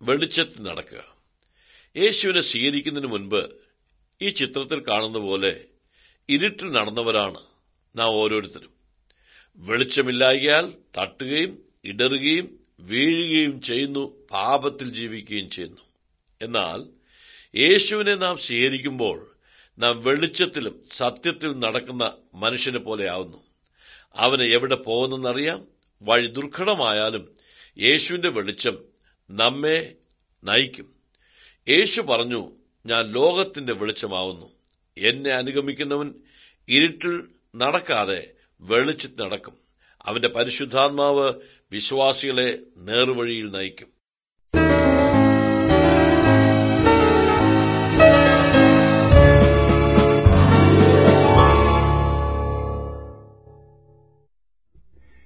വെളിച്ചത്തിൽ നടക്കുക യേശുവിനെ സ്വീകരിക്കുന്നതിന് മുൻപ് ഈ ചിത്രത്തിൽ കാണുന്ന പോലെ ഇരുട്ടിൽ നടന്നവരാണ് നാം ഓരോരുത്തരും വെളിച്ചമില്ലായാൽ തട്ടുകയും ഇടറുകയും വീഴുകയും ചെയ്യുന്നു പാപത്തിൽ ജീവിക്കുകയും ചെയ്യുന്നു എന്നാൽ യേശുവിനെ നാം സ്വീകരിക്കുമ്പോൾ നാം വെളിച്ചത്തിലും സത്യത്തിലും നടക്കുന്ന മനുഷ്യനെ പോലെയാവുന്നു അവന് എവിടെ പോകുന്നെന്നറിയാം വഴി ദുർഘടമായാലും യേശുവിന്റെ വെളിച്ചം നമ്മെ നയിക്കും യേശു പറഞ്ഞു ഞാൻ ലോകത്തിന്റെ വെളിച്ചമാവുന്നു എന്നെ അനുഗമിക്കുന്നവൻ ഇരുട്ടിൽ നടക്കാതെ വെളിച്ചത്തിൽ നടക്കും അവന്റെ പരിശുദ്ധാത്മാവ് വിശ്വാസികളെ നേർവഴിയിൽ നയിക്കും